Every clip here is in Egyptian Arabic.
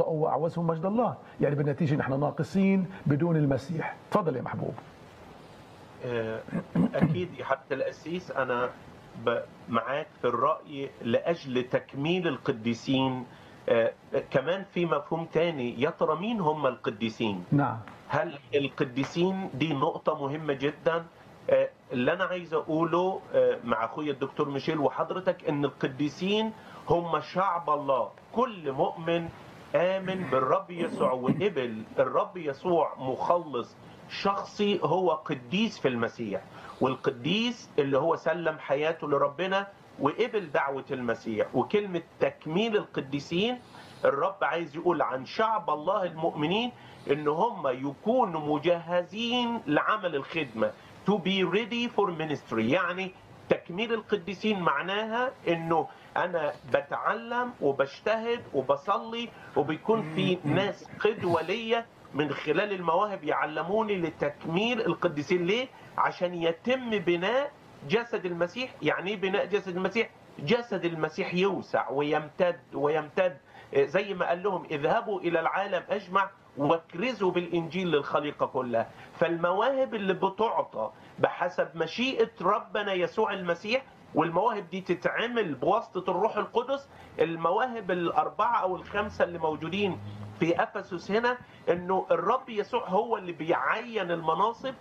واعوزهم مجد الله يعني بالنتيجه نحن ناقصين بدون المسيح تفضل يا محبوب آه، اكيد يا حتى الاسيس انا ب- معاك في الراي لاجل تكميل القديسين آه، كمان في مفهوم تاني يا ترى مين هم القديسين نعم هل القديسين دي نقطة مهمة جدا آه، اللي أنا عايز أقوله آه، مع أخويا الدكتور ميشيل وحضرتك إن القديسين هم شعب الله كل مؤمن آمن بالرب يسوع وقبل الرب يسوع مخلص شخصي هو قديس في المسيح والقديس اللي هو سلم حياته لربنا وقبل دعوة المسيح وكلمة تكميل القديسين الرب عايز يقول عن شعب الله المؤمنين ان هم يكونوا مجهزين لعمل الخدمه to be ready for ministry يعني تكميل القديسين معناها انه انا بتعلم وبجتهد وبصلي وبيكون في ناس قدوه ليا من خلال المواهب يعلموني لتكميل القديسين ليه؟ عشان يتم بناء جسد المسيح يعني ايه بناء جسد المسيح؟ جسد المسيح يوسع ويمتد ويمتد زي ما قال لهم اذهبوا الى العالم اجمع واكرزوا بالانجيل للخليقه كلها فالمواهب اللي بتعطى بحسب مشيئه ربنا يسوع المسيح والمواهب دي تتعمل بواسطه الروح القدس المواهب الاربعه او الخمسه اللي موجودين في افسس هنا انه الرب يسوع هو اللي بيعين المناصب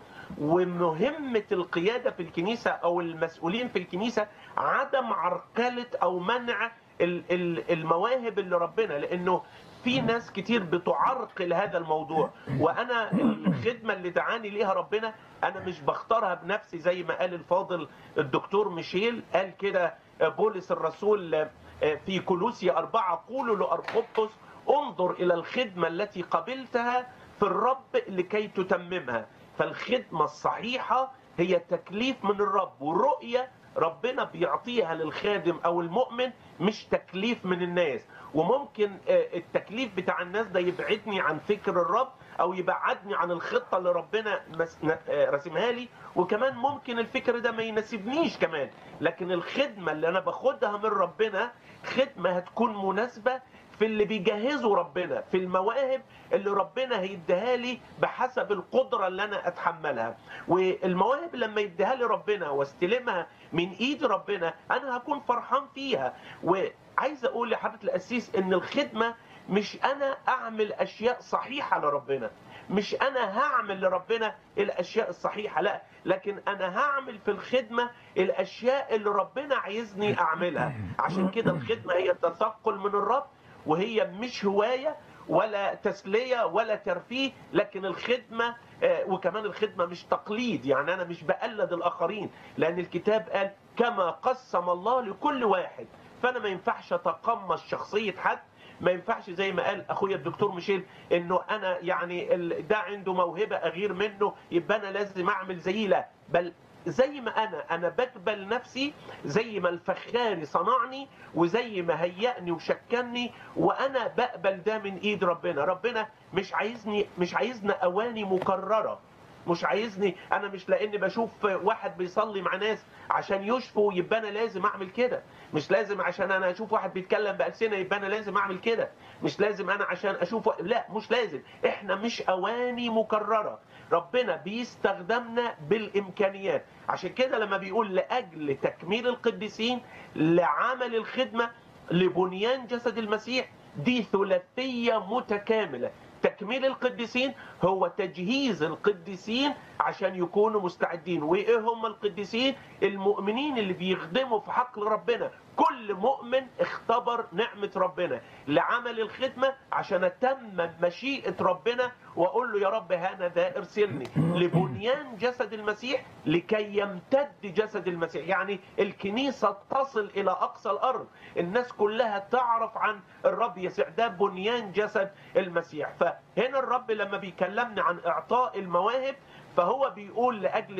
ومهمه القياده في الكنيسه او المسؤولين في الكنيسه عدم عرقله او منع ال- ال- المواهب اللي ربنا لانه في ناس كتير بتعرقل هذا الموضوع وانا الخدمه اللي دعاني ليها ربنا انا مش بختارها بنفسي زي ما قال الفاضل الدكتور ميشيل قال كده بولس الرسول في كولوسي أربعة قولوا لأرخبطس انظر إلى الخدمة التي قبلتها في الرب لكي تتممها فالخدمة الصحيحة هي تكليف من الرب والرؤية ربنا بيعطيها للخادم او المؤمن مش تكليف من الناس وممكن آه، التكليف بتاع الناس ده يبعدني عن فكر الرب او يبعدني عن الخطه اللي ربنا مس- ن- آه، راسمها لي وكمان ممكن الفكر ده ما يناسبنيش كمان لكن الخدمه اللي انا باخدها من ربنا خدمه هتكون مناسبه في اللي بيجهزه ربنا في المواهب اللي ربنا هيديها لي بحسب القدره اللي انا اتحملها والمواهب لما يديها لي ربنا واستلمها من ايد ربنا انا هكون فرحان فيها وعايز اقول لحضره القسيس ان الخدمه مش انا اعمل اشياء صحيحه لربنا مش انا هعمل لربنا الاشياء الصحيحه لا لكن انا هعمل في الخدمه الاشياء اللي ربنا عايزني اعملها عشان كده الخدمه هي تثقل من الرب وهي مش هوايه ولا تسليه ولا ترفيه لكن الخدمه آه، وكمان الخدمه مش تقليد يعني انا مش بقلد الاخرين لان الكتاب قال كما قسم الله لكل واحد فانا ما ينفعش اتقمص شخصيه حد ما ينفعش زي ما قال اخويا الدكتور ميشيل انه انا يعني ال- ده عنده موهبه اغير منه يبقى انا لازم اعمل زيه لا بل زي ما انا انا بقبل نفسي زي ما الفخاري صنعني وزي ما هيأني وشكلني وانا بقبل ده من ايد ربنا ربنا مش عايزني مش عايزنا اواني مكرره مش عايزني انا مش لاني بشوف واحد بيصلي مع ناس عشان يشفوا يبقى انا لازم اعمل كده مش لازم عشان انا اشوف واحد بيتكلم بألسنة يبقى انا لازم اعمل كده مش لازم انا عشان اشوف لا مش لازم احنا مش اواني مكرره ربنا بيستخدمنا بالامكانيات عشان كده لما بيقول لاجل تكميل القديسين لعمل الخدمه لبنيان جسد المسيح دي ثلاثيه متكامله تكميل القديسين هو تجهيز القديسين عشان يكونوا مستعدين وايه هم القديسين المؤمنين اللي بيخدموا في حقل ربنا كل مؤمن اختبر نعمة ربنا لعمل الخدمة عشان اتمم مشيئة ربنا واقول له يا رب هانا ذا ارسلني لبنيان جسد المسيح لكي يمتد جسد المسيح يعني الكنيسة تصل الى اقصى الارض الناس كلها تعرف عن الرب يسوع ده بنيان جسد المسيح فهنا الرب لما بيكلمنا عن اعطاء المواهب فهو بيقول لاجل تق-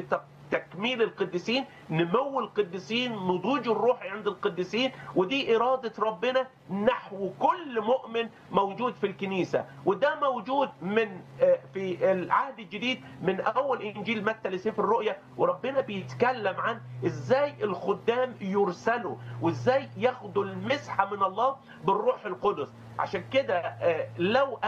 تكميل القديسين نمو القديسين نضوج الروح عند القديسين ودي إرادة ربنا نحو كل مؤمن موجود في الكنيسة وده موجود من في العهد الجديد من أول إنجيل متى لسفر الرؤيا وربنا بيتكلم عن إزاي الخدام يرسلوا وإزاي ياخدوا المسحة من الله بالروح القدس عشان كده لو